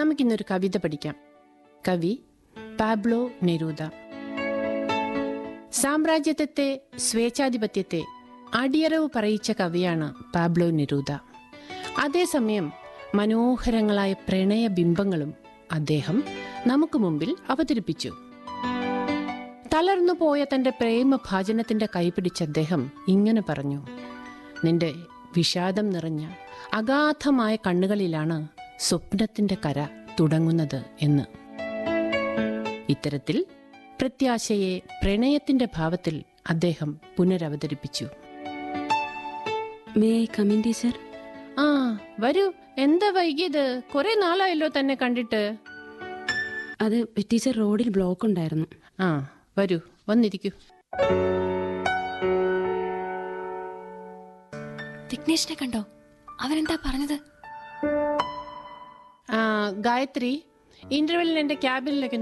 നമുക്കിന്നൊരു കവിത പഠിക്കാം കവി പാബ്ലോ നെരൂദ സാമ്രാജ്യത്വത്തെ സ്വേച്ഛാധിപത്യത്തെ അടിയറവ് പറയിച്ച കവിയാണ് പാബ്ലോ നെരൂദ അതേസമയം മനോഹരങ്ങളായ പ്രണയബിംബങ്ങളും അദ്ദേഹം നമുക്ക് മുമ്പിൽ അവതരിപ്പിച്ചു തളർന്നു പോയ തന്റെ പ്രേമഭാജനത്തിന്റെ കൈപിടിച്ച് അദ്ദേഹം ഇങ്ങനെ പറഞ്ഞു നിന്റെ വിഷാദം നിറഞ്ഞ അഗാധമായ കണ്ണുകളിലാണ് സ്വപ്നത്തിന്റെ കര തുടങ്ങുന്നത് എന്ന് ഇത്തരത്തിൽ പ്രത്യാശയെ പ്രണയത്തിന്റെ ഭാവത്തിൽ അദ്ദേഹം പുനരവതരിപ്പിച്ചു മേ കമിൻ ടീച്ചർ ആ വരൂ എന്താ വൈകിയത് കുറെ നാളായല്ലോ തന്നെ കണ്ടിട്ട് അത് ടീച്ചർ റോഡിൽ ബ്ലോക്ക് ഉണ്ടായിരുന്നു ആ വരൂ വന്നിരിക്കൂ വിഘ്നേഷിനെ കണ്ടോ അവനെന്താ പറഞ്ഞത് ആ, ഗായത്രി ഇന്റർവെല്ലിൽ എന്റെ ക്യാബിനിലേക്ക്